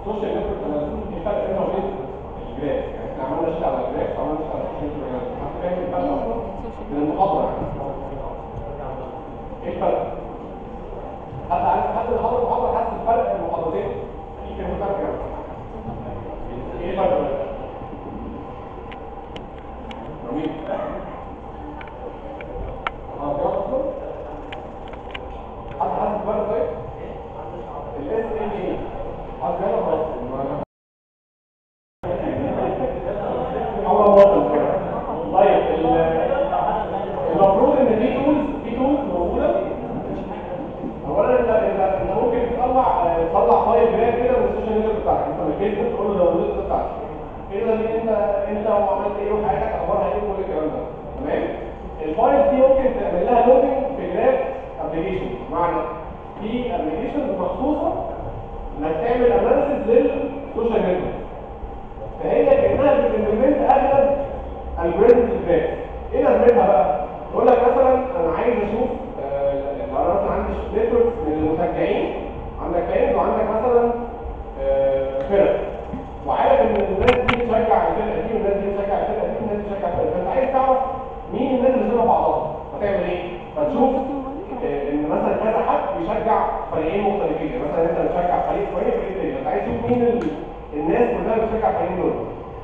السوشيال نتورك اناليسيس في فرق بينها وبين الجراف يعني احنا عملنا نشتغل على الجراف عملنا نشتغل على السوشيال نتورك اناليسيس حتى فاهم الفرق اصلا من المحاضره ايه الفرق؟ حتى عارف حد اللي حضر المحاضره حاسس الفرق بين المحاضرتين في كان في فرق يعني ايه الفرق بقى؟ جميل اه كده اصلا حد حاسس الفرق طيب؟ الاس ام اي عايز يلا خلاص هو واضح كده طيب ال- المفروض ان في تولز في تولز موجوده اولا انت انت انت ممكن تطلع آه، تطلع فايل جراف كده من السوشيال نتورك بتاعتك انت من الفيسبوك تقول له داونلود الداتا بتاعتك كده دي انت انت وعملت ايه وحياتك اخبارها ايه وكل الكلام ده تمام الفايل دي ممكن تعمل لها لودنج في جراف ابلكيشن بمعنى في ابلكيشنز مخصوصه انك تعمل اناليسيس للسوشيال نتورك فهي كانها بتمبلمنت اغلب الجوريزمز الجراف ايه لازمتها بقى؟ يقول لك مثلا انا عايز اشوف آه، لو انا مثلا عندي نتورك من المشجعين عندك فايز وعندك مثلا آه، فرق وعارف ان الناس دي بتشجع الفرقه دي والناس دي بتشجع الفرقه دي والناس دي بتشجع الفرقه دي فانت عايز تعرف مين الناس اللي شبه بعضها فتعمل ايه؟ فتشوف آه، ان مثلا كذا حد بيشجع فريقين مختلفين يعني مثلا انت بتشجع فريق فلاني فريق تاني فانت عايز تشوف مين ال- الناس كلها اللي بتشجع الفريقين دول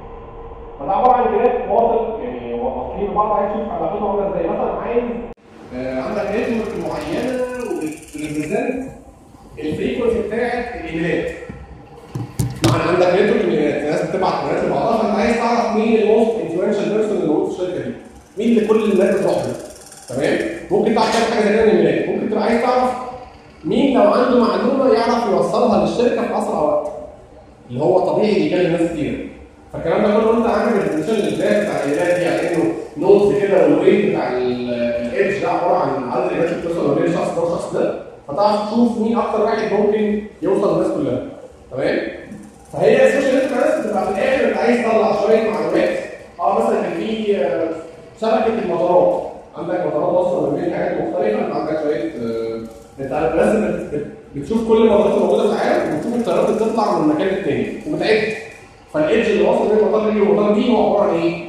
فده عباره عن جراف واصل يعني واصلين ببعض عايز تشوف علاقتهم عامله ازاي مثلا عايز آه، عندك نتورك معينه وبتريبريزنت الفريكونسي بتاعت الايميلات معنى عندك نتورك من الناس بتبعت ايميلات لبعضها فانت عايز تعرف مين الموست انفلونشال بيرسون اللي موجود في الشركه دي مين اللي كل الناس بتروح له تمام ممكن تعرف تعمل حاجه زي كده من الايميلات ممكن تبقى عايز تعرف مين لو عنده معلومه يعرف يوصلها للشركه في اسرع وقت اللي هو طبيعي يكلم ناس كتير فالكلام ده كله انت عامل الديفينيشن للجراف بتاع الايميلات دي على انه نودز كده والويت بتاع الايدج ده عباره عن عدد الايميلات اللي بتوصل ما بين الشخص ده والشخص ده فتعرف تشوف مين اكتر واحد ممكن يوصل للناس كلها تمام فهي السوشيال نتورك اناليسيس بتبقى في الاخر انت عايز تطلع شويه معلومات اه مثلا كان في آه، شبكه المطارات عندك مطارات واصله ما بين حاجات مختلفه انت عندك شويه آه، انت عارف لازم بت- بت- بتشوف كل المطارات الموجوده في العالم وبتشوف الطيارات اللي بتطلع من مكان للتاني وبتعد فالايدج اللي واصل بين المطار دي والمطار دي هو عباره عن ايه؟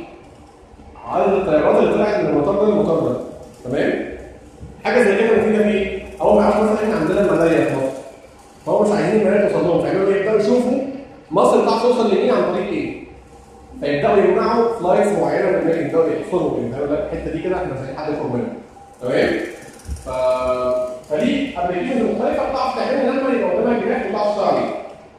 عدد الطيارات اللي طلعت من المطار ده للمطار ده تمام؟ حاجه زي كده مفيده في ايه؟ اول ما يعرفوا مثلا احنا عندنا الملايا في مصر فهم مش عايزين الملايا توصل لهم فيعملوا ايه؟ يبداوا يشوفوا مصر بتعرف توصل لمين عن طريق ايه؟ فيبداوا يمنعوا فلايتس معينه من الناس يبداوا يحصروا كده يقول لك الحته دي كده احنا مش عايزين حد يخرج منها تمام؟ ف... فدي ابلكيشنز مختلفه بتعرف تعملها لما يبقى قدامها جراف وتعرف تشتغل عليه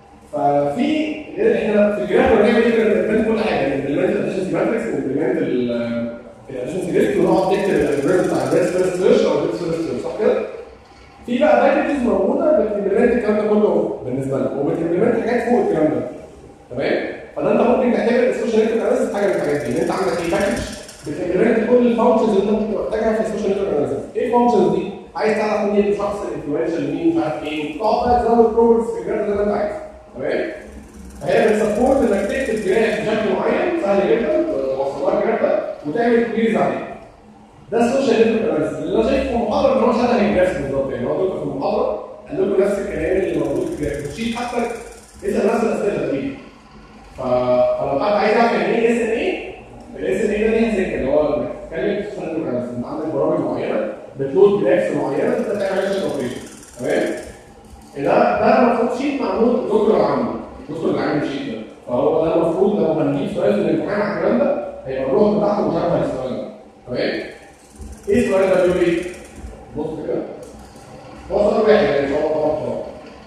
ففي احنا في الجراف بنعمل ايه بنعمل كل حاجه بنعمل الاديشنسي ماتريكس وبنعمل الاديشنسي ليست ونقعد نكتب الالجوريزم بتاع البيست فيرست سيرش او البيست فيرست سيرش صح كده؟ في بقى باكجز موجوده بتمبلمنت الكلام ده كله بالنسبه لنا وبتمبلمنت حاجات فوق الكلام ده تمام؟ فده انت ممكن تعتبر السوشيال نتورك اناليسيس حاجه من الحاجات دي ان انت عندك ايه باكج بتمبلمنت كل الفانكشنز اللي انت ممكن محتاجها في السوشيال نتورك اناليسيس ايه الفانكشنز دي؟ عايز تعرف مين الشخص الانفلونشال مين مش عارف ايه تقعد بقى تزود بروجرس في الجراف اللي انت عايزه تمام؟ فهي بتسبورت انك تكتب جراف بشكل معين سهل جدا توصل لها الجراف ده وتعمل كويريز عليه. ده السوشيال نتورك اناليسيس اللي انا شايفه في المحاضره ان هو شبه الجراف بالظبط يعني هو دكتور في المحاضره قال لكم نفس الكلام اللي موجود في الجراف الشيت حتى اسال نفس الاسئله تقريبا. ف- فلو حد عايز يعرف يعني ايه اس ان ايه الاس ان ايه ده ليها سكه اللي هو انك تتكلم في السوشيال نتورك اناليسيس انت عندك برامج معينه بتلود جرافس معينه انت تعمل عليها اوبريشن تمام؟ ده ده المفروض شيت معمول دكتور العام دكتور العام الشيت ده فهو ده المفروض لو هنجيب سؤال في الامتحان على الكلام ده هيبقى الروح بتاعته مشابهه للسؤال ده تمام؟ ايه السؤال ده بيقول ايه؟ بص كده هو سؤال واحد يعني مش هو طبعا طبعا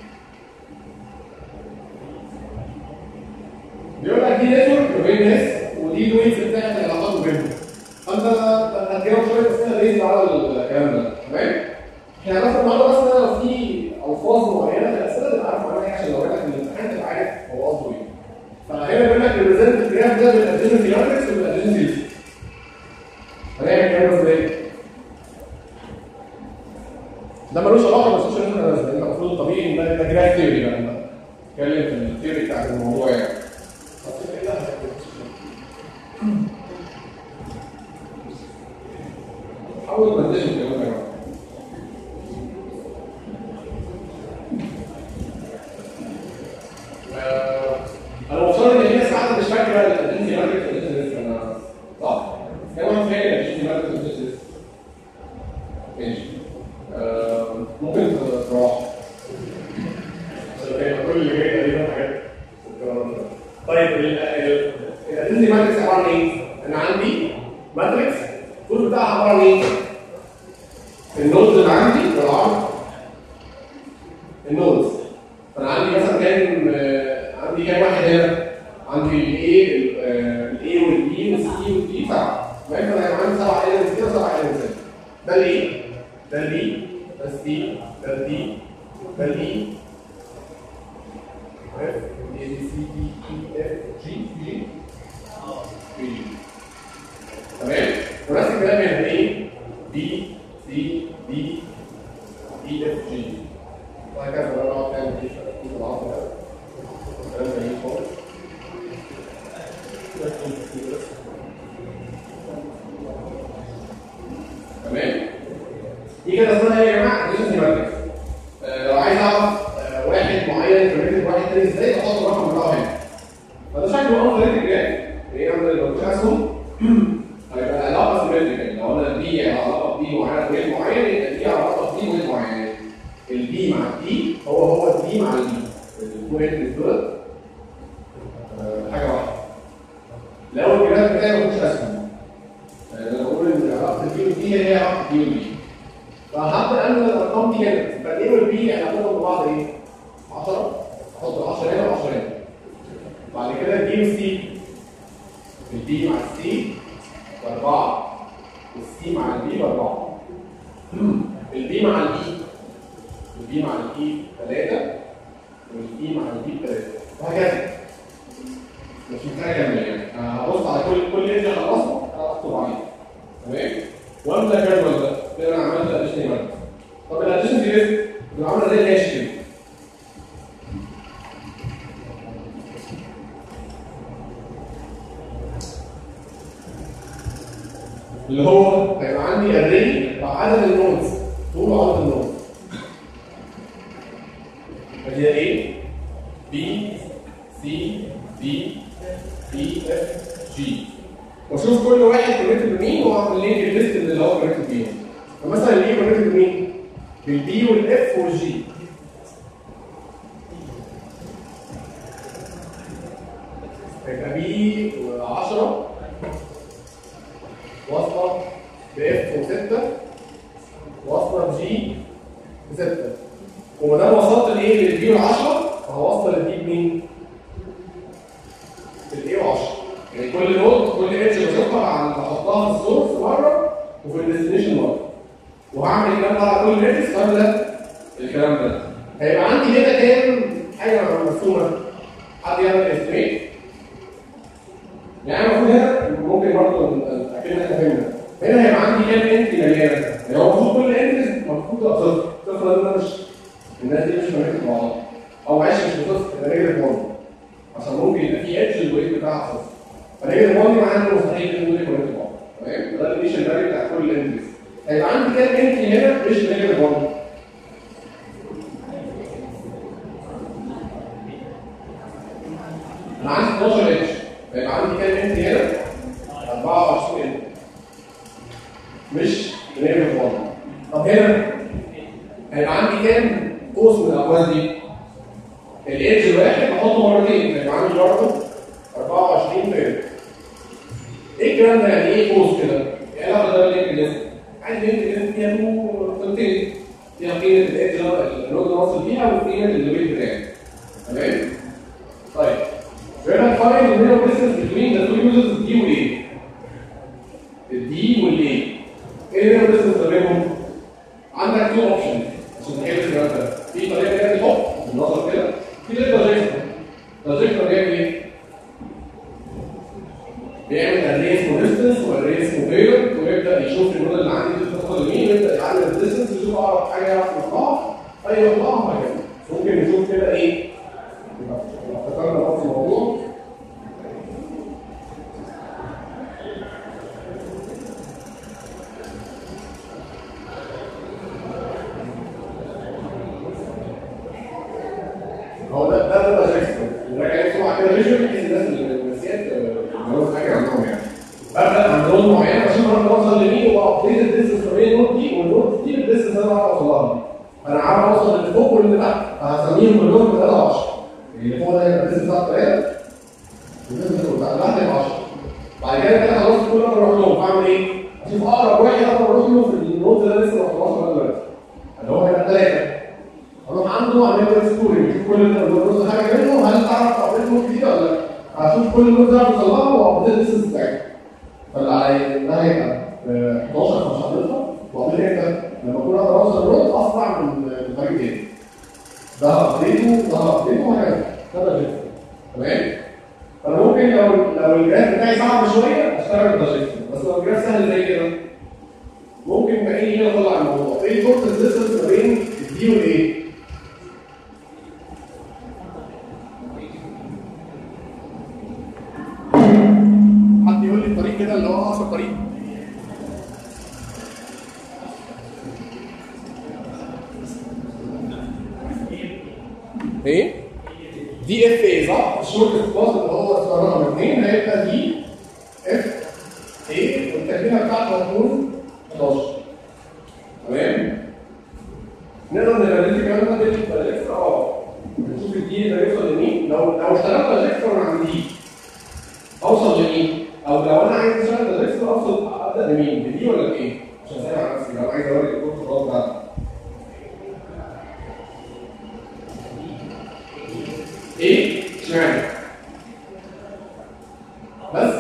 بيقول لك دي نتورك ما بين ناس ودي الوينز بتاعت العلاقات ما بينهم فانت هتجاوب شويه اسئله بيزد على الكلام ده تمام؟ احنا هناخد النهارده بس إن لو في الفاظ معينه في الاسئله تبقى عارف معناها ايه عشان لو جالك من الامتحان تبقى عارف هو قصده ايه. فهنا بيقول لك الريزلت الجراف ده بالادجنسي ماتريكس وبالادجنسي ليست. هنعمل الكلام ده ازاي؟ ده ملوش علاقه بالسوشيال نتورك اناليسيس انت المفروض الطبيعي ان ده ده جراف ثيوري بقى انت بتتكلم في الثيوري بتاعت الموضوع يعني. بس إيه ده؟ حاول تنزله الكلام ده يا جماعه. فاكر بقى الادنسي ماتريكس والادنسي انا صح؟ كم واحد فاكر الادنسي ماتريكس والادنسي ماشي آه، ممكن تروح عشان كده كل اللي جاي تقريبا حاجات طيب الادنسي ماتريكس عباره عن ايه؟ انا عندي ماتريكس الطول بتاعها عباره عن ايه؟ النودز اللي عندي بالعرض النودز فانا عندي مثلا كام آه، عندي كام واحد هنا؟ عندي الاي الاي والبي والسي والدي سبعه فاهم فانا هيبقى عندي سبعه ايلمنتس كده وسبعه ايلمنتس ده الاي ده البي ده السي ده الدي ده الاي عارف؟ A B C D E F G G G تمام ونفس الكلام هنا A B C D E F G وهكذا بقى نقعد نعمل دي في العصر ده كلام جميل خالص تمام دي كده اسمها ايه يا جماعه؟ ديشن ماتريكس لو عايز اعرف آه، واحد معين كونكتد بواحد تاني ازاي بحط الرقم بتاعه هنا فده شكله انفريتك يعني ايه عامل لو مش اسهم هيبقى العلاقه سيمتريكال لو انا البي علاقه بدي معينه بويت معين يبقى دي علاقه بدي ويت معين البي مع الدي هو هو الدي مع البي الاثنين هيد دول آه، حاجه واحده لو الجراف بتاعي ما فيهوش اسهم يعني انا بقول ان علاقه البي والدي هي علاقه البي والبي فهبدا انا الارقام دي هنا فالاي والبي علاقتهم ببعض ايه؟ 10 احط ال 10 هنا و10 هنا بعد كده البي والسي البي مع السي باربعه والسي مع البي باربعه البي مع البي البي مع البي ثلاثه والبي مع البي ثلاثه وهكذا مش محتاج اكمل يعني هبص على كل كل انجن خلصها اكتب عليه تمام واملى الجدول ده كده انا عملت اديشن ماركت طب الاديشن دي ليه؟ بتبقى عامله زي الهاش كده اللي هو هيبقى عندي اري بعدد النودز طول عدد النودز ادي ايه بي سي دي اي اف جي واشوف كل واحد كونكتد بمين واعمل لينك الليست اللي هو كونكتد بيهم فمثلا الاي كونكتد بمين؟ بالبي والاف والجي هيبقى بي 10 واصله باف و6 واصله بجي ب6 وما دام وصلت لايه للبي وال10 فهوصل البي بمين؟ بالاي و10 يعني كل نود كل اتش بشوفها عن بحطها في السورس مره وفي الديستنيشن مره وهعمل الكلام ده على كل ريدس قبل الكلام ده هيبقى عندي هنا كام حاجه مرسومه حد يعمل استريت يعني المفروض هنا ممكن برضه اكيد احنا فهمنا هنا هيبقى عندي كام انتري مليانه يعني هو المفروض كل انتري المفروض تبقى صفر صفر ده مش الناس دي مش مركزه مع بعض او معلش مش بصفر ده نيجاتيف 1 عشان ممكن يبقى في اتش الويت بتاعها صفر فنيجاتيف 1 معناه انه مستحيل ان دول يكونوا بعض تمام ده الانيشال فاليو بتاع كل الانتريز هيبقى عندي كام انتري هنا مش نيجاتيف 1 انا عندي 12 اتش هيبقى عندي كام انتري هنا 24 انتري مش نيجاتيف 1 طب هنا هيبقى عندي كام قوس من الاقواس دي الايدج الواحد بحطه مرتين هيبقى عندي برضه 24 فريم ايه الكلام ده يعني ايه قوس كده؟ ايه العلاقه ده باللينك ليست؟ عندي لينك ليست فيها قيمتين فيها قيمه الايدج اللي النود واصل فيها وقيمه الويت بتاعي تمام؟ طيب هنا فاين المينيمم ديستنس بين ذا تو يوزرز دي وايه؟ الدي والايه؟ ايه المينيمم ديستنس ما بينهم؟ عندك تو اوبشنز عشان تحل الكلام ده في طريقه كده تحط بالنظر كده في طريقه تراجكتور تراجكتور بيعمل ايه؟ بيعمل اري اسمه ديستنس واري اسمه بيرد ويبدا يشوف النود اللي عندي دي بتدخل لمين ويبدا يعلم الديستنس يشوف اقرب حاجه يعرف يطلعها اي يطلعها وهكذا ممكن نشوف كده ايه لو افتكرنا نفس الموضوع هو ده ده ده تراجكتور الراجل بسرعه كده فيجوال بحيث الناس اللي نسيت اللي فوق ده هيبقى الديستنس بتاعه 3 والديستنس بتاع تحت هيبقى 10 بعد كده كده خلاص كل مره اروح لهم فاعمل ايه؟ اشوف اقرب واحد اقدر اروح له في النوت اللي انا لسه ما خلصتش لغايه دلوقتي اللي هو هيبقى 3 اروح عنده اعمل له سكورنج اشوف كل النوت حاجه منه هل تعرف تقابل نوت جديده ولا لا؟ هشوف كل النوت اللي انا بوصلها وابديت الديستنس بتاعتها فاللي على ده هيبقى آه، 11 فمش هضيفها وابديت امتى؟ لما اكون اقدر اوصل النوت اسرع من من طريق تاني ده هابديته ده هابديته وهكذا ده بجد تمام فانا ممكن لو لو الجراف بتاعي صعب شويه اشتغل بالدايجكشن بس لو الجراف سهل زي كده ممكن باقي هنا اطلع الموضوع ايه الفورس ديستنس ما بين الدي والايه؟ حد يقول لي الطريق كده اللي هو اقصر طريق ايه؟ دي اف اي صح؟ الشورت باص اللي هو اختار رقم 2 هيبقى دي اف اي والتكمله بتاعته هتكون 11 تمام؟ نقدر نبرد الكلام ده بالاكسترا اه نشوف الدي ده يوصل لمين لو لو اشتغلت بالاكسترا من عند دي اوصل لمين؟ او لو انا عايز اشتغل بالاكسترا اوصل ابدا لمين؟ لدي ولا لايه؟ عشان اسال على نفسي لو عايز اوري الكود خلاص بتاعتي ايه؟ اشمعنى؟ بس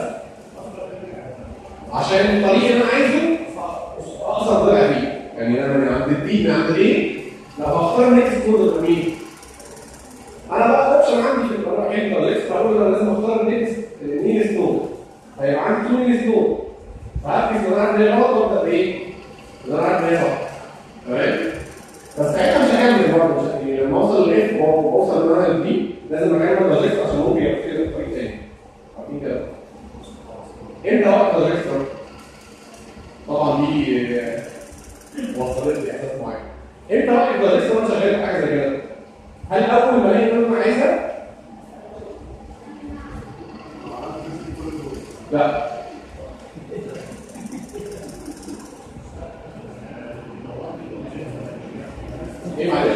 عشان الطريق اللي انا عايزه اقصر طلع فيه يعني انا من عند الدي من عند الايه؟ لو هختار نيكست كود مين؟ انا بقى اوبشن عندي في القرار حته الاكسترا اقول انا لازم اختار النيكست النيكست نود هيبقى عندي تو نيكست نود فهركز ان انا عندي غلط وابدا بايه؟ ان انا عندي صح تمام؟ بس ساعتها مش هكمل برضه مش يعني لما اوصل لاف واوصل ان انا لدي لازم اكمل بروجكت عشان ممكن يبقى كده طريق تاني عارفين كده امتى وقت بروجكت طبعا دي آه، وصلت لي احساس معين امتى وقت بروجكت وانا شغال في حاجه زي كده هل اول ما الاقي ان انا عايزها لا ايه معلش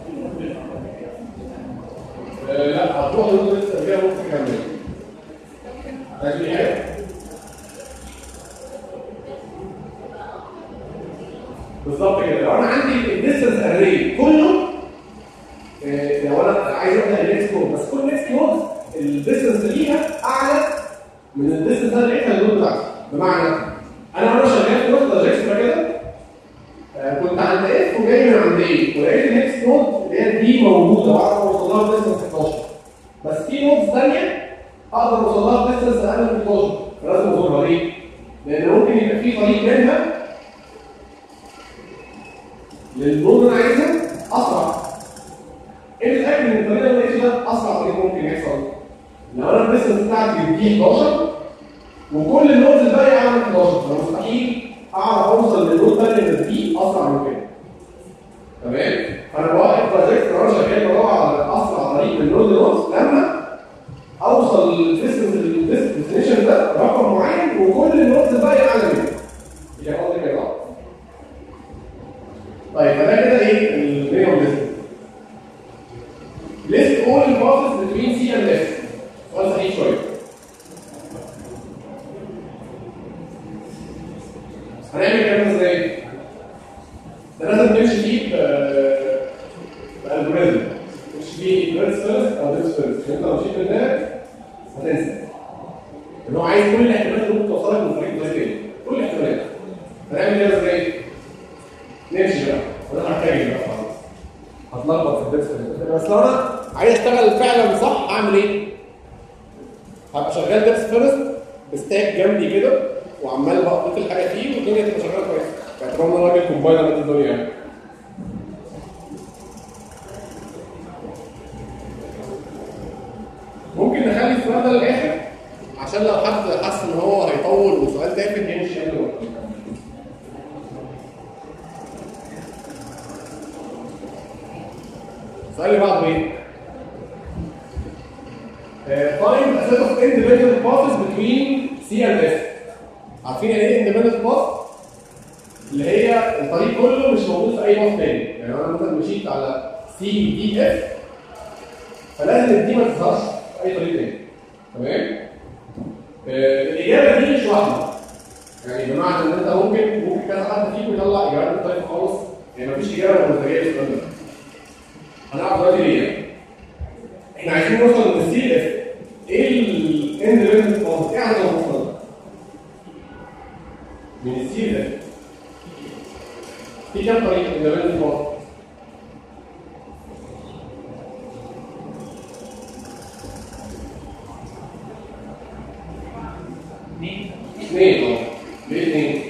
آه، لا هتروح لنقطة التربية ممكن تكمل. لكن حاجة. بالظبط كده، لو أنا عندي الديستنس أري كله آه، لو أنا عايز أبدأ النكست نود بس كل نكست نود الديستنس ليها أعلى من الديستنس اللي لقيتها النود بتاعتي، بمعنى أنا وأنا شغال في نقطة اكسترا كده آه، كنت عند اف وجاي من عند ايه ولقيت النكست نود اللي هي دي موجوده بعرف اوصل لها بديستنس 11 بس في نودز ثانيه اقدر اوصل لها بديستنس اقل من 11 فلازم ازورها ليه؟ لان ممكن يبقى في طريق منها للنود اللي انا عايزها اسرع ايه الحاجه ان الطريق اللي لقيته ده اسرع طريق ممكن يحصل لو انا الديستنس بتاعتي دي 11 وكل النودز الباقيه اعلى من 11 فمستحيل اعرف اوصل للنود ثانيه من دي اسرع من كده تمام فانا بوقف بروجكت وانا شغال بدور على اسرع طريق من نود لنود لما اوصل للديستنيشن ده رقم معين وكل النودز الباقيه اعلى منه هي قصدي كده صح؟ طيب فده كده ايه المينيمم ديستنس list all the passes between C and F سؤال صحيح شويه هنعمل الكلام ده ازاي؟ ده لازم نمشي فيه ب- بالجوريزم نمشي فيه فيرست فيرست او ديس فيرست عشان انت لو مشيت من ده هتنسى ان هو عايز كل الاحتمالات اللي ممكن توصلك من طريق طريق تاني كل الاحتمالات هنعمل كده ازاي؟ نمشي بقى وده محتاج بقى خلاص هتلخبط في الديس فيرست بس لو انا عايز اشتغل فعلا صح اعمل ايه؟ هبقى شغال ديبس فيرست بستاك جنبي كده وعمال بقى اضيف الحاجه فيه والدنيا تبقى شغاله كويس باعتبار ان انا راجل كومبايلر قد الدنيا يعني ممكن نخلي السؤال ده للاخر عشان لو حد حس ان هو هيطول وسؤال تافه يمشي قبل ما السؤال اللي بعده ايه؟ Uh, find a set of independent paths between C and F. عارفين يعني ايه independent path؟ اللي هي الطريق كله مش موجود في اي باث تاني، يعني انا مثلا مشيت على C D F فلازم دي ما تظهرش في اي طريق تاني تمام آه، الاجابه دي مش واحده يعني بمعنى ان انت ممكن ممكن كذا حد فيكم يطلع اجابات مختلفه خالص يعني مفيش اجابه نموذجيه للسؤال ده هنعرف دلوقتي ليه احنا عايزين نوصل للسي اف ايه الاندبندنت كوز ايه عدد المفروض من السي اف في كام طريقه اندبندنت كوز اثنين اه ليه اثنين؟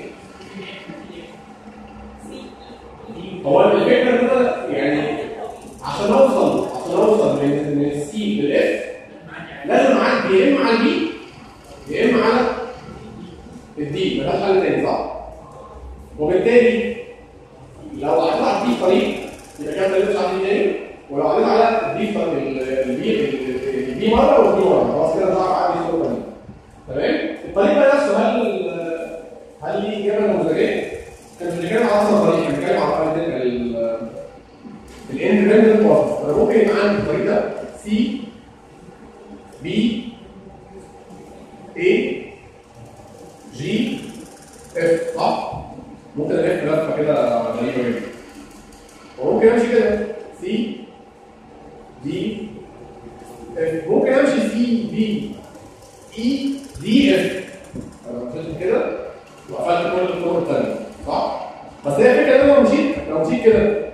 هو الفكره ان انا يعني عشان اوصل عشان اوصل من من السي للاف لازم اعدي يا اما على البي يا اما على الدي ملهاش حل تاني صح؟ وبالتالي لو عديت على الدي طريق يبقى كده طريق مش عارف تاني ولو عديت على الدي طريق البي البي مره والبي مره خلاص كده مش هعرف اعدي الصوره دي تمام؟ الطريق بقى نفسه هل هل ليه اجابه نموذجيه؟ احنا مش بنتكلم على اصلا طريق احنا بنتكلم على الاندبندنت بروسس انا ممكن يبقى عندي الطريق ده سي بي اي جي اف صح؟ ممكن الف لفه كده غريبه جدا وممكن امشي كده سي دي اف ممكن امشي سي بي اي دي اف انا مشيت كده وقفلت كل الطرق الثانيه صح؟ بس هي الفكره ان انا لو مشيت لو مشيت كده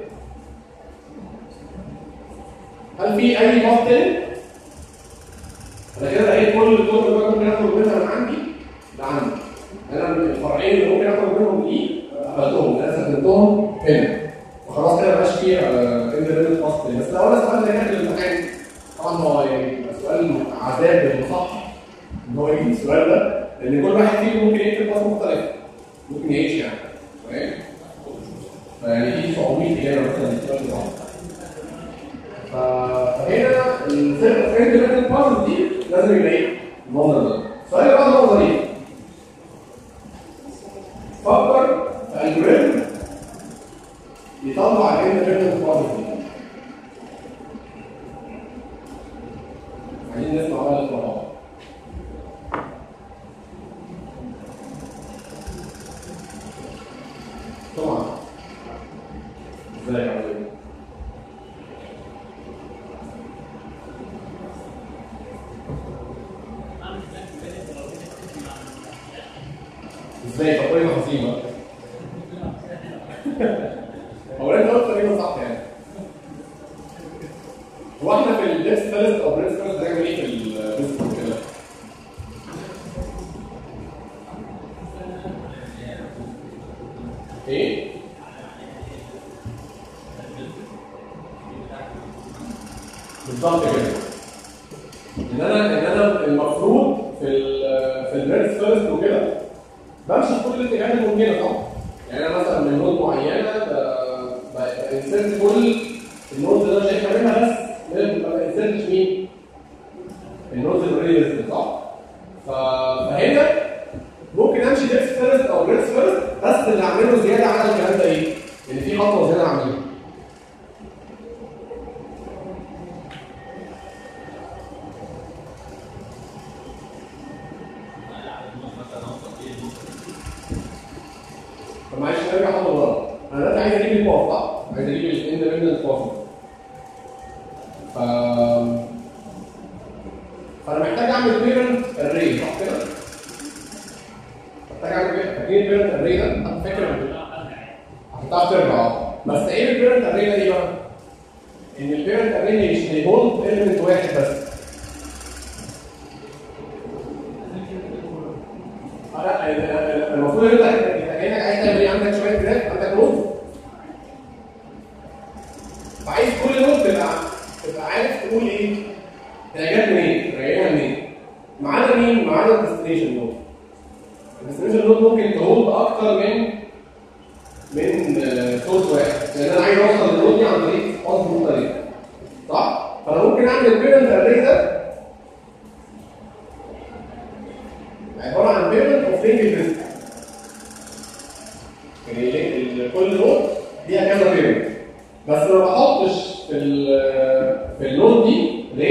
هل في اي باث تاني؟ انا كده لقيت كل الطرق اللي أنا ممكن اخرج منها من عندي لعندي انا الفرعين اللي ممكن اخرج منهم دي قفلتهم انا استخدمتهم هنا وخلاص كده مبقاش فيه اندبندنت باث تاني بس لو انا سؤال زي كده في الامتحان طبعا هو يعني يبقى سؤال عذاب بالمصح ان هو يجي السؤال ده لان كل واحد فيهم ممكن يكتب باث مختلف ممكن يعيش يعني فاهم؟ فيعني دي صعوبيه اجابه مثلا السؤال ده فهنا الاندبندنت باث دي لازم يبقى ايه؟ المنظر ده السؤال اللي بعده نقطه دي فكر في الجوريزم يطلع الاندبندنت باث دي عايزين نسمع بقى الاقتراحات طبعا ازاي يا حبيبي ازاي طب ايه تفاصيل بقى هو انت قلت طريقه صح يعني هو احنا في اللبس فيرست او برنس فيرست بنعمل ايه في البيزنس كده؟ ايه؟ بالظبط كده ان انا ان انا المفروض في ال في البرنس فيرست وكده بمشي في كل الاتجاهات الممكنه طبعا يعني انا مثلا من نود معينه بانسرت كل النود اللي انا شايفها منها بس ما بانسرتش مين؟ النود اللي صح؟ فهنا ممكن امشي ديكس فيرست او بريس فيرست بس اللي اعمله زياده على الكلام ده ايه؟ ان في خطوه زياده اعملها فمعلش نرجع خطوه ورا انا دلوقتي عايز اجيب الباص صح؟ عايز اجيب الاندبندنت باص ف فانا محتاج اعمل بيرنت اري صح كده؟ محتاج اعمل فاكرين البيرنت اري ده؟ حد فاكر هتعرف ترجع اه بس ايه البيرنت اري ده ايه بقى؟ ان البيرنت اري مش هيهولد اليمنت واحد بس لا المفروض ان انت كانك عايز تعمل ايه عندك شويه جراف عندك نود فعايز كل نود تبقى تبقى عارف تقول ايه هي جت منين؟ راجعها منين؟ معانا مين؟ معانا الديستنيشن نود الديستنيشن نود ممكن تهولد اكتر من من سورس واحد لان انا عايز اوصل للنود دي عن طريق قصد مختلف صح؟ فانا ممكن اعمل البيرنت اري ده عباره عن بيرنت اوف لينك ليست يعني كل نود ليها كذا بيرنت بس ما بحطش في ال في النود دي اللي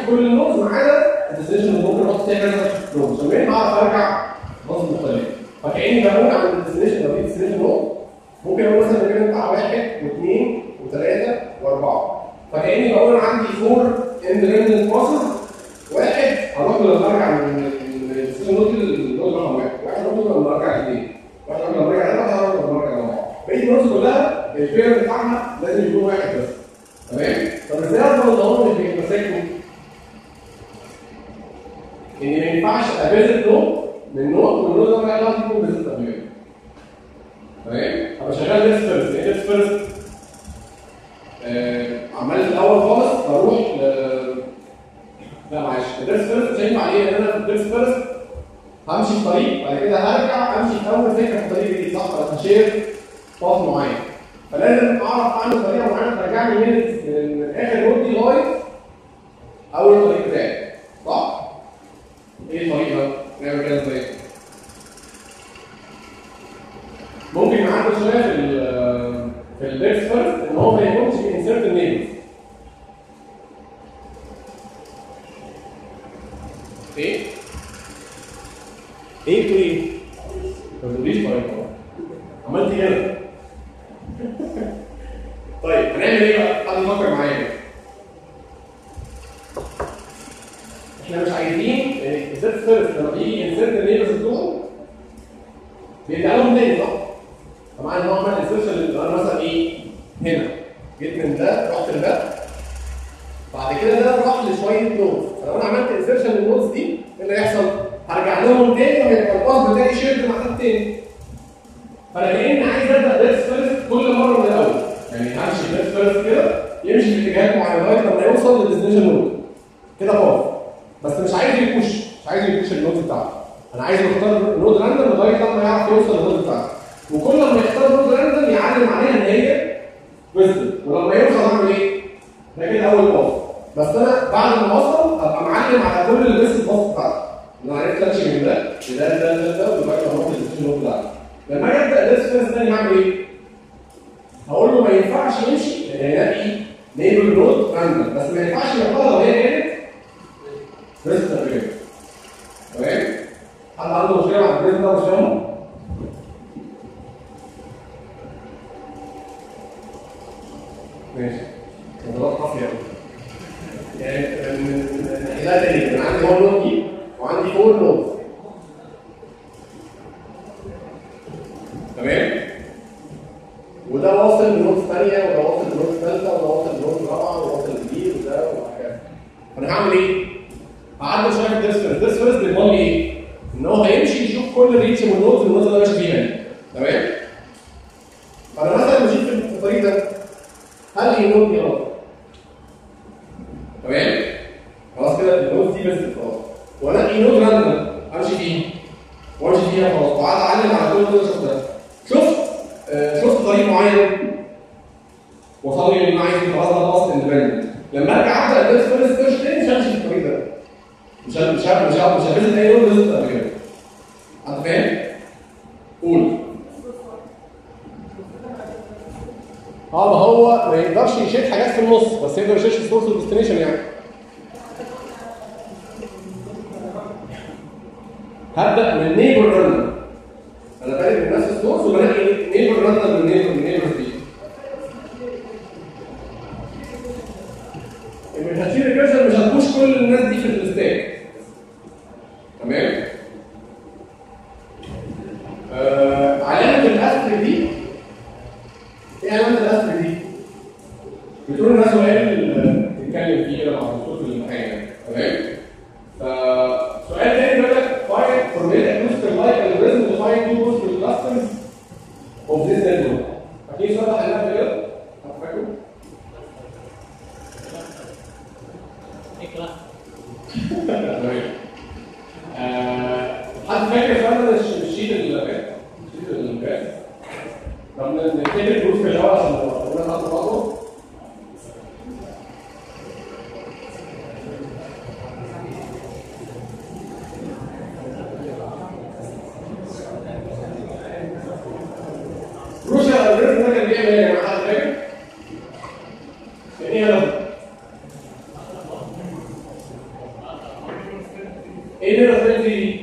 كل النودز ما عدا الديستنيشن اللي ممكن احط فيها كذا نود عشان ينفع اعرف ارجع نودز مختلفه فكاني بقول عن الديستنيشن لو في ديستنيشن نود ممكن اقول مثلا ان ينفع واحد واثنين وثلاثه واربعه فكاني بقول انا عندي فور اندبندنت بروسيس واحد هروح لما ارجع من الديستنيشن نود للنود رقم واحد واحد هروح لما ارجع اثنين واحد هروح لما ارجع ثلاثه واحد لما ارجع اربعه بقيه النودز كلها البير بتاعها لازم يكون واحد بس تمام طب ازاي اضمن ان هو مش بيتمسكوا ان ما ينفعش ابيزت نوت من نوت والنوت ده بقى لازم يكون بيزت قبل كده تمام ابقى شغال ليست فيرست ايه ليست فيرست عمال في الاول خالص بروح ل لا معلش الدرس فيرست مش هينفع عليه لان انا في الدرس فيرست همشي في طريق بعد كده هرجع امشي في اول سكه في الطريق دي صح ولا هشير باث معين فلازم اعرف اعمل طريقه معينه ترجعني من من اخر نود دي لغايه اول الطريق بتاعي صح؟ ايه الطريقه؟ نعمل كده ازاي؟ ممكن نعدل شويه في ال في البيكس فيرست ان هو ما يكونش بينسرت النيمز ايه؟ ايه بتقول ايه؟ ما تقوليش طريقه عملت كده طيب هنعمل ايه بقى؟ حد يفكر معايا احنا مش عايزين يعني الزيت فيرست لما بيجي انسرت النيبرز بتوعه بيرجع لهم تاني صح؟ طبعا ان هو عمل انسرشن انا مثلا ايه؟ هنا جيت من ده رحت لده بعد كده ده راح لشويه نودز فلو انا عملت انسرشن للنودز دي ايه اللي هيحصل؟ هرجع لهم تاني وهيبقى الباص بتاعي شيرد مع حد تاني فانا كاني عايز ابدا ديس فيرست كل مره من الاول يعني همشي ديس فيرست كده يمشي في اتجاهات معينه لغايه لما يوصل للديستنيشن نود كده باص بس مش عايز يبوش مش عايز يبوش النود بتاعته انا عايز يختار نود راندم لغايه لما يعرف يوصل للنود بتاعته وكل ما يختار نود راندم يعلم عليها ان هي فيزبل ولما يوصل اعمل ايه؟ ده كده اول باص بس انا بعد ما اوصل ابقى معلم على كل البيست باص بتاعتي انا عرفت امشي من ده لده لده لده لغايه لما اوصل للديستنيشن نود بتاعتي لما اجي ابدا ديس فيرست تاني هعمل ايه؟ هقول له ما ينفعش يمشي لان هيلاقي نيبل نود راندم بس ما ينفعش يختار لو هي كانت فيرست تمام تمام؟ حد عنده مشكله مع البريد ده مش فاهمه؟ ماشي نظرات قاسيه قوي يعني ده تاني انا عندي هون نود دي وعندي فور نود تمام وده واصل لنقطة ثانية وده واصل لنقطة ثالثة وده واصل لنقطة رابعة وده واصل لدي وده وهكذا. فأنا هعمل إيه؟ هعدل شوية في الديسفيرس، الديسفيرس بيضمن لي إيه؟ إن هو هيمشي يشوف كل الريتش والنودز اللي النودز اللي أنا ماشي فيها دي. تمام؟ فأنا مثلا مشيت في الطريق ده هل هي نود دي غلط؟ تمام؟ خلاص كده النودز دي بس خلاص. وأنقي نود راندم أمشي فيه وامشي فيها خلاص وقعد اعلم على كل اللي شفتها شفت آه شفت طريق معين وصل لي ان انا عايز خلاص ده باص اندبندنت لما ارجع ابدا الدرس فيرست سيرش تاني مش همشي في الطريق ده مش ه- مش ه- مش ه- مش هفيزت اي نود فيزت قبل كده انت فاهم؟ قول اه ما هو ما يقدرش يشيل حاجات في النص بس يقدر يشيل السورس والديستنيشن يعني هبدا من نيبر راندم انا بادئ من نفس السورس وبلاقي نيبر راندم من نيبر من نيبر دي مش هتشيل ريكيرشن مش هتبوش كل الناس دي في الستاك تمام آه علامه الاسر دي ايه علامه الاسر دي؟ بتقول الناس سؤال نتكلم فيه كده مع الدكتور في الامتحان تمام؟ فسؤال تاني بيقول لك find formulate a cluster like algorithm to find two possible clusters of this network. فاكرين السؤال ده حلناه قبل كده؟ حد فاكره؟ تمام. آه، حد فاكر فعلا الش- الشيت اللي فات؟ الشيت اللي فات؟ طب نكتب الجروب في الاول عشان لو قلنا خط خطوه روسيا الالجوريثم ده كان بيعمل ايه يا جماعه حد فاكر؟ كان ايه هدفه؟ ايه اللي انا دي؟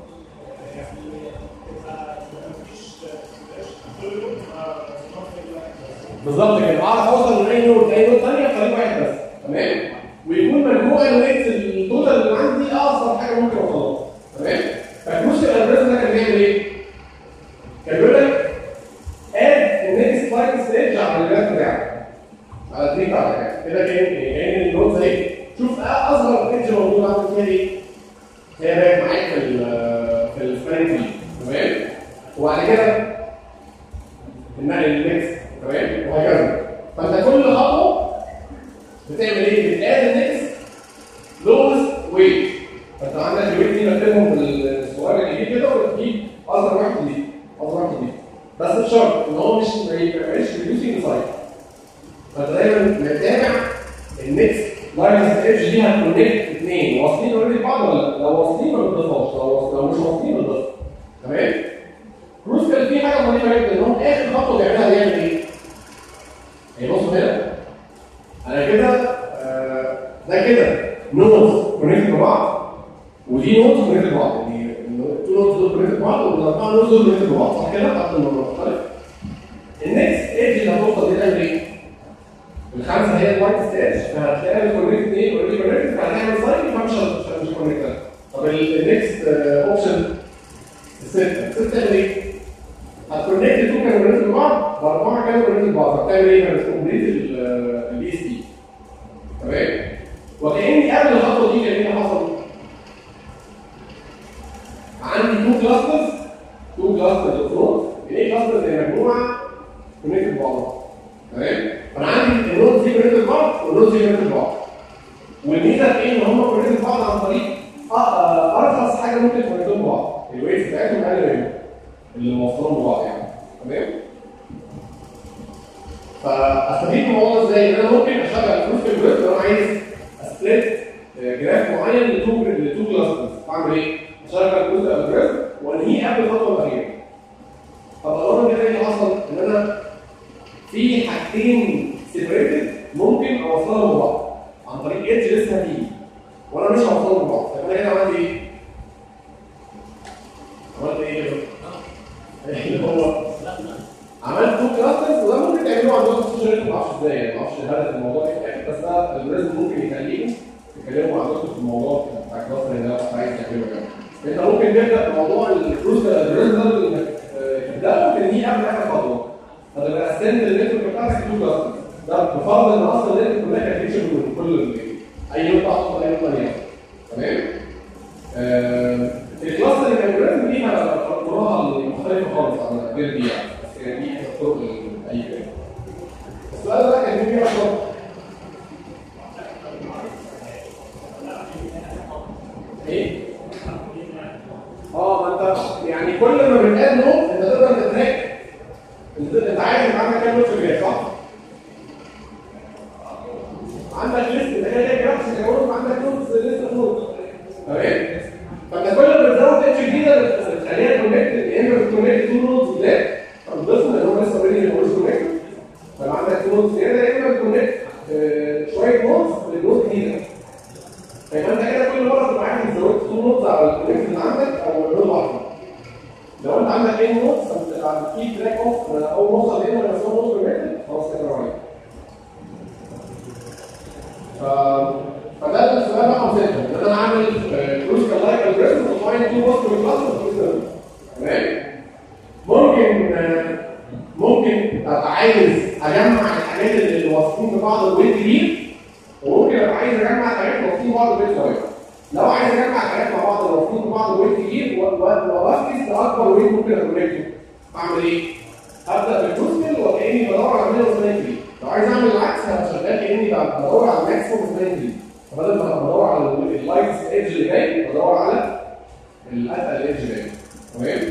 بالظبط كده اعرف اوصل من اي نود لاي نود ثانيه بطريق واحد بس تمام ويكون مجموع الويتس التوتال اللي عندي اقصر حاجه ممكن اوصلها تمام فالكروس الالجوريزم ده كان بيعمل ايه؟ كان بيقول لك اد النكست لاين ستيج على الجهاز بتاعك على التري بتاعتك كده كان كان النودز اهي شوف اصغر ايدج موجود عامل فيها ايه؟ هي باقي معاك في ال في السبرنت دي تمام وبعد كده النقل النكست تمام وهكذا فانت كل خطوه بتعمل ايه؟ بتقاد النكست لوز ويت فانت عندك الويت دي بكتبهم في الصغير الجديد كده وتجيب اصغر واحد دي اصغر واحد دي بس بشرط ان هو مش ما يبقاش ريديوسنج سايز فانت دايما متابع النكست لاينز ايدج دي هتكونكت اثنين واصلين اوريدي بعض ولا لا؟ لو واصلين ما بتضيفهاش لو لو مش واصلين بتضيفها تمام؟ كروز كان في حاجه مهمه جدا ان هو اخر خطوه بيعملها بيعمل ايه؟ هي بصوا هنا انا كده آه ده كده نودز كونكت ببعض ودي نودز كونكت ببعض يعني التو نودز دول كونكت ببعض والاربعه نودز دول كونكت ببعض صح كده؟ حتى الموضوع مختلف النكست ايدج اللي هتوصل دي تعمل ايه؟ الخمسه هي الوايت ستيج فهتلاقي الكونكت اثنين اوريدي كونكت فهتعمل ساين فمش مش كونكت طب النكست اوبشن السته السته تعمل ايه؟ هتكونكت تو كانوا كونكت ببعض باربعه كانوا كونكت ببعض فبتعمل ايه؟ هتكمبليت البي اس تي تمام؟ وكاني قبل الخطوه دي كان ايه اللي حصل؟ عندي تو كلاسترز تو كلاسترز اوف نود ايه كلاسترز هي مجموعه كونكت ببعضها تمام؟ فانا عندي النود دي كونكت ببعض والنود دي كونكت ببعض والميزه في ايه؟ ان هم كونكت ببعض عن طريق ارخص حاجه ممكن تكونكتهم ببعض الويت بتاعتهم اقل منهم اللي موصلهم ببعض يعني تمام؟ فاستفيد من الموضوع ازاي؟ ان انا ممكن اشغل فلوس في الويب لو انا عايز اسبلت جراف معين لتو لتو كلاسترز اعمل ايه؟ اشغل فلوس الالجوريزم وانهيه قبل الخطوه الاخيره. طب لو انا كده اللي حصل ان انا في حاجتين سيبريتد ممكن اوصلهم ببعض عن طريق ايدج لسه هتيجي وانا مش هوصلهم ببعض طب انا كده عملت ايه؟ عملت ايه؟ اللي هو عملت تو كلاسترز وده ممكن تعملوه عندكم في السوشيال ما اعرفش ازاي يعني ما اعرفش هدف الموضوع ايه بس ده الالجوريزم ممكن يخليكم تتكلموا عندكم في الموضوع بتاع الكلاستر اللي انت عايز تعمله يعني انت ممكن تبدا بموضوع الفلوس الالجوريزم ده انك تبداه وتنهيه قبل اخر خطوه فتبقى قسمت النتورك بتاعتك تو كلاسترز ده بفرض ان اصلا النتورك كلها كانت فيكشن من كل اي نقطه احط اي نقطه ثانيه تمام آه الكلاستر الالجوريزم ليها طرقها مختلفه خالص عن غير دي يعني بس يعني دي طرق اي كلام السؤال ده كان فيه اكتر ايه؟ اه ما انت يعني كل ما بنقاد نوت انت تقدر تتراك انت انت عارف انت عندك كام نوت في الجهاز صح؟ عندك ليست انت كده كده جرافس كده عندك نوت ليست نوت تمام؟ فانت كل ما بتزود اتش جديده بتخليها كونكت يا اما بتكونكت تو نودز جداد فبتضيفهم لان هم لسه اوريدي مش كونكت فيبقى عندك تو نودز زياده يا اما بتكونكت شويه نودز لنود جديده فيبقى انت كده كل مره تبقى عارف زودت تو نودز على الكونكت اللي عندك او نود واحده لو انت عندك اي نودز فبتبقى في تراك اوف اول ما اوصل هنا بس هو نود كونكت خلاص كده رايح ف فده السؤال رقم 6 ان انا اعمل كروسكال لايك الجوريزم وفاين تو بوست من كلاس تمام ممكن ممكن ابقى عايز اجمع الحاجات اللي واصلين ببعض الويت كبير وممكن ابقى عايز اجمع حاجات واصلين ببعض الويت صغير لو عايز اجمع حاجات مع بعض واصلين ببعض الويت كبير واركز لاكبر ويت ممكن اكونكته اعمل ايه؟ هبدا بالكروسكال وكاني بدور على مينيمم سبرينج لو عايز اعمل العكس هبقى شغال كاني بدور على الماكسيموم سبرينج فبدل ما بدور على اللايتس ايدج اللي جاي بدور على الاتقل ايدج اللي جاي تمام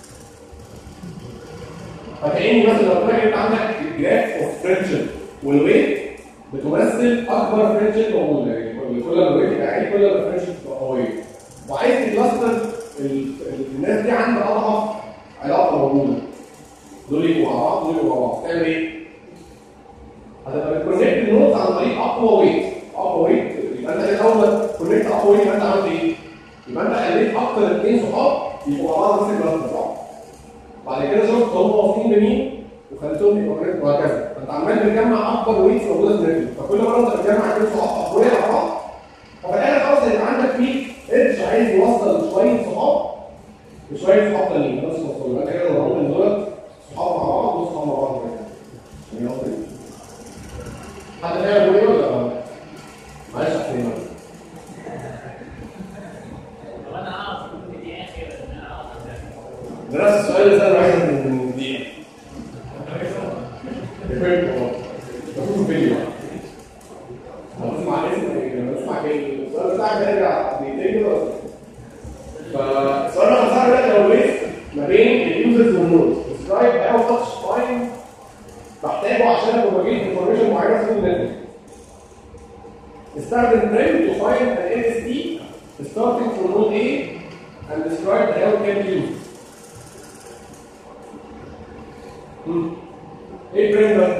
فكاني مثلا لو قلت لك انت عندك جراف اوف فريكشن والويت بتمثل اكبر فريكشن موجوده يعني كل ما الويت يبقى عالي كل ما الفريكشن تبقى قويه وعايز تكلاستر الناس دي عندها اضعف علاقه موجوده دول يبقوا مع بعض دول يبقوا مع بعض تعمل ايه؟ هتبقى بتكونكت النوت عن طريق اقوى ويت اقوى ويت يبقى انت الاول كونكت اقوى ويت يبقى انت عملت ايه؟ يبقى انت خليت اكتر اثنين صحاب يبقوا مع بعض نفس الكلاستر صح؟ بعد كده شفت هم واصلين بمين وخليتهم يبقوا كونكت وهكذا فانت عمال بتجمع اكبر ويتس موجوده في النتورك فكل مره انت بتجمع اثنين صحاب اقوياء مع بعض ففي الاخر خلاص هيبقى عندك في اتش عايز يوصل شويه صحاب وشويه صحاب تانيين بس وصلوا يبقى انت كده ضربت ان دول صحاب مع بعض وصحاب مع بعض كده عشان يوصل حد فاهم ايه ولا لا؟ معلش احسن ده نفس السؤال اللي سأله عايز من دقيقة. فهمت اه. بشوف فيديو. هتسمع اسم لما تسمع كلمة السؤال بتاعك ده يرجع دقيقتين كده بس. فالسؤال ده مسار دلوقتي لو ليست ما بين اليوزرز والنودز. describe how much time بحتاجه عشان ابروباجيت انفورميشن معينة في النتورك. استخدم trim to find an NST starting from node A and describe how it can be used. مم. ايه البرين ده؟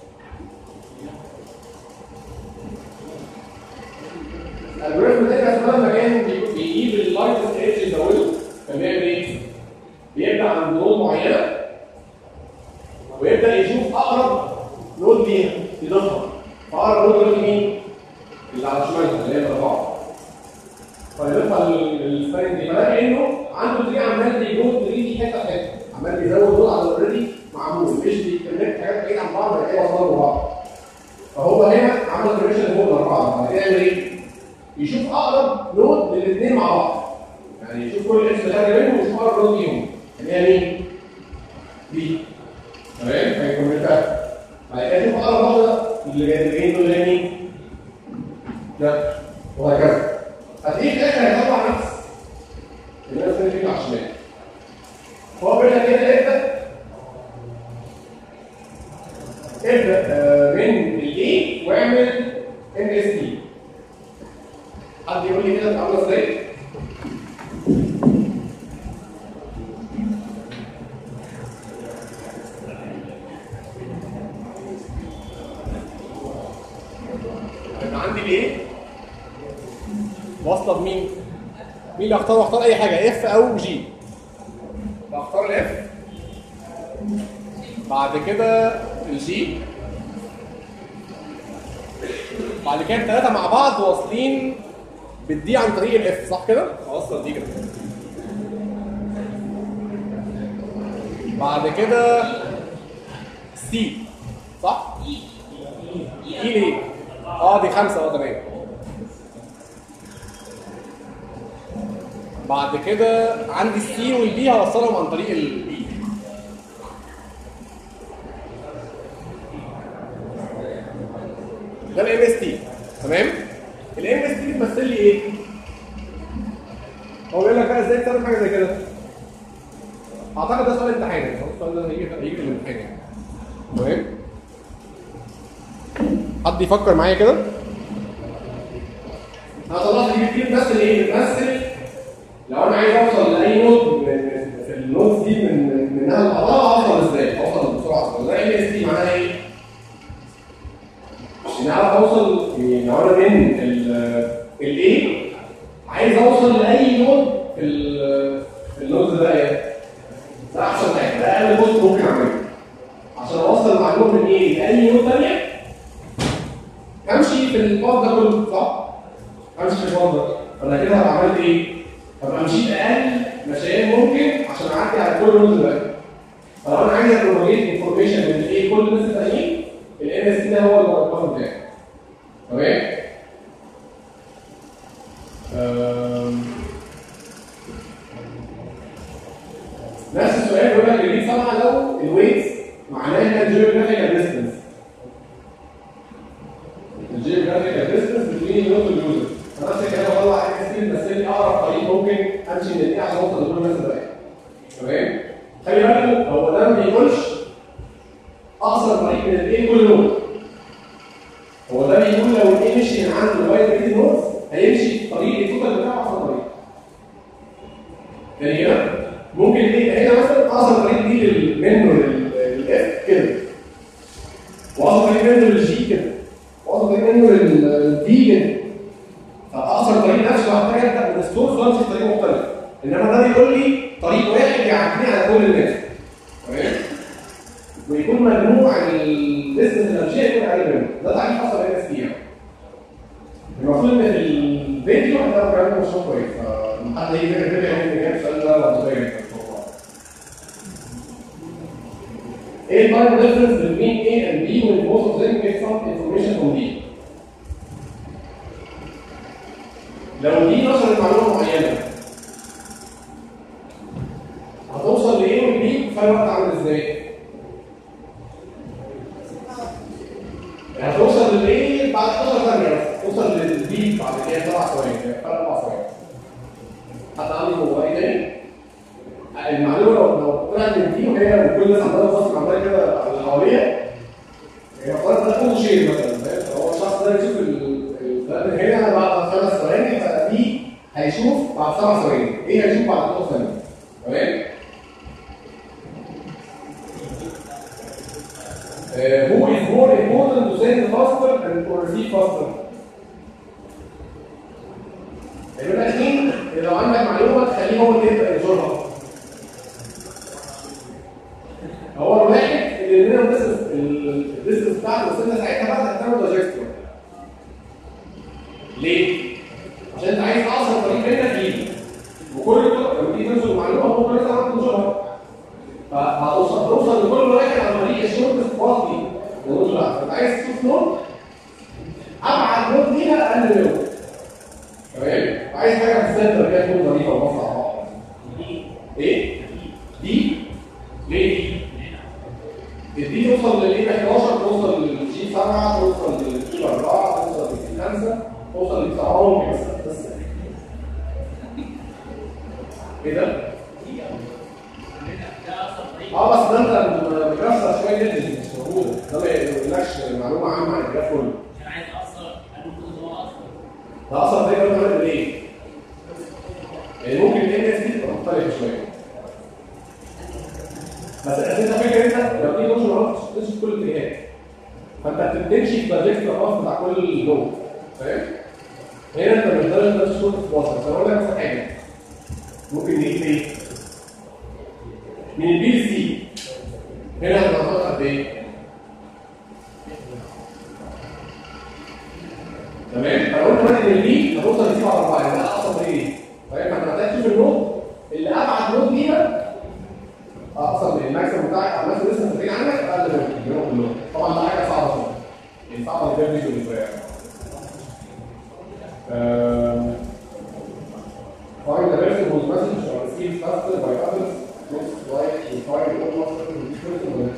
الالجوريثم ده كان لما كان بي- بيجيب اللايتست ايدج يزوده كان بيعمل ايه؟ بيبدا عند نود معينه ويبدا يشوف اقرب نود ليها يضيفها فاقرب نود دلوقتي مين؟ اللي على شمالها اللي هي الاربعه فيضيفها للساين دي فلاقي انه عنده تري عمال بيجود تري دي حته حته عمال بيزود نود على اوريدي معمول مش بيكونكت حاجات بعيد عن بعض بعد كده يوصلوا لبعض فهو هنا عمل كونكشن فوق الاربعه بعد كده يعمل ايه؟ يشوف اقرب نود للاثنين مع بعض يعني يشوف كل اكس خارج منهم ويشوف اقرب نود ليهم اللي هي مين؟ دي تمام هيكونكتها بعد كده يشوف اقرب واحده اللي جايين دول اللي هي مين؟ ده وهكذا هتلاقيه في الاخر هيطلع نفس الناس اللي فيه على الشمال هو بيقول لك كده ابدا ابدا آه، من الاي واعمل ان اس تي حد يقول لي كده بتعمل ازاي؟ يبقى عندي الايه؟ واصله بمين؟ مين اللي اختار اختار اي حاجه اف او جي بختار الاف بعد كده الجي بعد كده الثلاثه مع بعض واصلين بالدي عن طريق الاف صح كده؟ اوصل دي كده بعد كده سي صح؟ اي ليه؟ اه دي خمسه اه تمام بعد كده عندي السي والبي هوصلهم عن طريق الاي ده الام اس تي تمام الام اس تي بتمثل لي ايه هو بيقول لك بقى ازاي تعمل حاجه زي كده اعتقد ده سؤال امتحان يعني هو السؤال ده هيجي هيجي في الامتحان يعني تمام حد يفكر معايا كده انا طلعت دي كتير بس ايه بتمثل لو انا عايز اوصل لاي نود من في النودز دي من منها لبعضها اوصل ازاي؟ اوصل بسرعه ازاي؟ ال اس دي معناها ايه؟ عشان اعرف اوصل يعني لو انا من الاي عايز اوصل لاي نود في ال- في النودز ده ايه؟ ده احسن حاجه ده اقل بوست ممكن اعمله عشان اوصل معلومه من ايه لاي نود ثانيه امشي في الباث ده كله صح؟ امشي في الباث ده انا كده هبقى عملت ايه؟ هبقى مشيت اقل مشايين ممكن عشان اعدي على كل نود ده فلو انا عايز ابروجيت انفورميشن من ايه كل الناس التانيين الان اس ده هو المرتبط بتاعي تمام؟ أم. نفس السؤال بيقول لك الريد طبعا لو الويتس معناها الجيوغرافيكال ديستنس الجيوغرافيكال ديستنس بين نوت اليوزر فنفس الكلام بطلع اكس سي بس لي اقرب طريق ممكن امشي من الاثنين عشان اوصل لكل الناس الباقيه تمام خلي بالكم هو ده ما بيقولش اقصر طريق من الاثنين كل نود هو ده بيقول لو الاثنين مشي من عنده لغايه بقيه النودز هيمشي طريق التوتال بتاعه اقصر طريق يعني كده ممكن ايه هنا مثلا اقصر طريق دي لل- منه للاف كده واقصر طريق منه للجي كده واقصر طريق منه للدي كده فاقصر طريق نفسي لو محتاج ابدا من ستور فامشي في طريق مختلف انما ده بيقول لي طريق واحد يعديني على كل الناس تمام ويكون مجموع البيزنس اللي همشيها يكون اقل منه ده تعريف حصل بين الناس فيها المفروض ان في الفيديو هتلاقوا كلام مشروع كويس فحد يجي يفكر فكره ان كان السؤال ده منطقي جدا في الموضوع. ايه التايم ديفرنس بين A and B when both of them get some information from D؟ لو دي نشرت معلومه معينه هتوصل لايه والبي فرق وقت عامل ازاي؟ يعني هتوصل للايه بعد 11 ثانيه بس توصل للبي بعد كده سبع ثواني فرق اربع ثواني حد عنده موبايل تاني؟ المعلومه لو لو طلعت من دي وهي وكل الناس عماله تبص عماله كده على اللي حواليها هي خلاص ده كله شيء مثلا فاهم؟ هو الشخص ده يشوف الكلام هنا بعد خمس ثواني فدي هيشوف بعد سبع ثواني ايه هيشوف بعد 12 ثانيه تمام؟ Uh, who is more important to send faster and to receive faster؟ يبقى الاثنين لو عندك معلومه تخليه هو اللي يبدا ينشرها. هو الواحد اللي لنا الديستنس الديستنس بتاعته وصلنا ساعتها بقى هتعمل دايجستور. ليه؟ عشان انت عايز اقصر طريق بينك ليه؟ وكل الطرق لما تيجي تنشر معلومه هو كل الناس عماله تنشرها. فهتوصل توصل لكل واحد عن طريق الشورت فاضي ونقول لا انت عايز تشوف نوت ابعد نوت ليها اقل نوت تمام عايز حاجه في السنتر كده تكون ظريفه ومصنع ايه دي ليه دي الدي توصل للايه 11 توصل للجي 7 توصل للجي 4 توصل للجي 5 توصل للجي 7 ممكن بس بس ايه ده؟ اه بس ده انت مكسر شويه جدا مش موجوده ده ما يقولكش معلومه عامه عن الجراف كله انا عايز اقصر انا هو اصلا ده اصلا زي ما قلت ليه؟ يعني ممكن الام اس دي تبقى مختلفه شويه بس انت فاكر انت لو تيجي تنشر غلط تمشي في كل الاتجاهات فانت بتمشي في بروجكت الراس بتاع كل لون فاهم؟ هنا انت مش لازم تمشي شورت في وسط بس انا اقول لك مثلا حاجه ممكن نجيب ايه؟ من البي سي هنا هنعمل قد ايه؟ تمام؟ فلو قلت مثلا ان البي هتوصل ل 7 4 يعني ده اقصى طريق ايه؟ طيب ما انت محتاج تشوف النود اللي ابعد نود ليها اقصى من الماكسيمم بتاعك او نفس الاسم اللي عنك اقل من منهم كلهم طبعا ده حاجه صعبه شويه يعني صعبه جدا فيجوال شويه Find the person whose message are received faster by others looks like you find almost different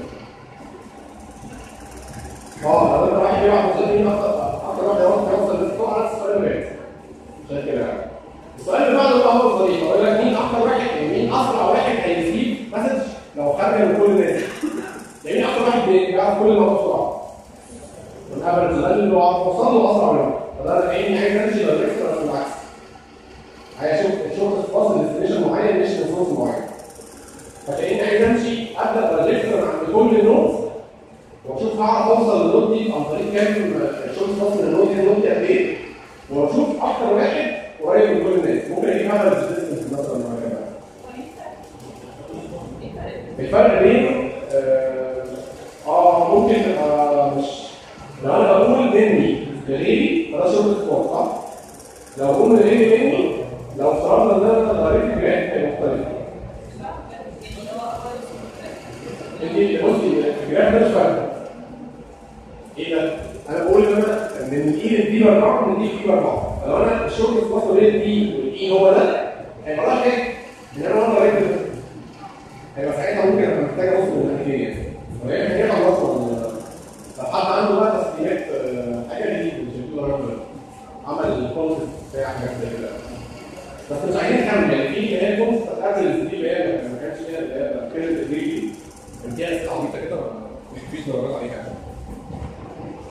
اه لو انت واحد بيلعب مصري اكتر اكتر واحد يوصل يوصل للسكور على السؤال اللي فات عشان كده يعني السؤال اللي بعده بقى هو الظريف اقول لك مين اكتر واحد يعني مين اسرع واحد هيريسيف مسج لو خرج من كل الناس يعني مين اكتر واحد بيعرف كل الموضوع بسرعه والافرج الاقل اللي هو وصل له اسرع منه فده انا عيني عايز امشي دايركت ولا بالعكس عايز اشوف اشوف فاصل ديستنيشن معين مش ريسورس معين فتلاقيني عايز امشي ابدا دايركت عند كل النودز واشوف هعرف اوصل للنود دي عن طريق كام شورت فاصل النود دي النود دي قد ايه واشوف اكتر واحد قريب من كل الناس ممكن اجيب افرج ديستنس مثلا ولا كده الفرق بين اه آه، ممكن تبقى مش لو انا بقول مني لغيري فده شغل سبورت صح؟ لو بقول لغيري مني لو افترضنا ان انا قريت الجراف هيبقى مختلف انت بصي الجراف ده مش فارق ايه ده؟ انا بقول ان انا من الاي دي باربعه ومن الاي دي باربعه فلو انا الشغل سبورت بين الدي والاي هو ده هيبقى ده حاجه ان انا وانا قريت ده هيبقى ساعتها ممكن ابقى محتاج ابص من الناحيتين يعني وهي هي خلصنا لو حد عنده بقى تسليمات آه، حاجه دي مش هتقول رقم عمل الكونسيبت بتاع حاجات زي كده بس مش عايزين نكمل يعني في اللي هي الكونسيبت قبل دي اللي هي ما كانش فيها اللي هي كانت الجري دي كان فيها اسئله عبيطه كده ما فيش درجات عليها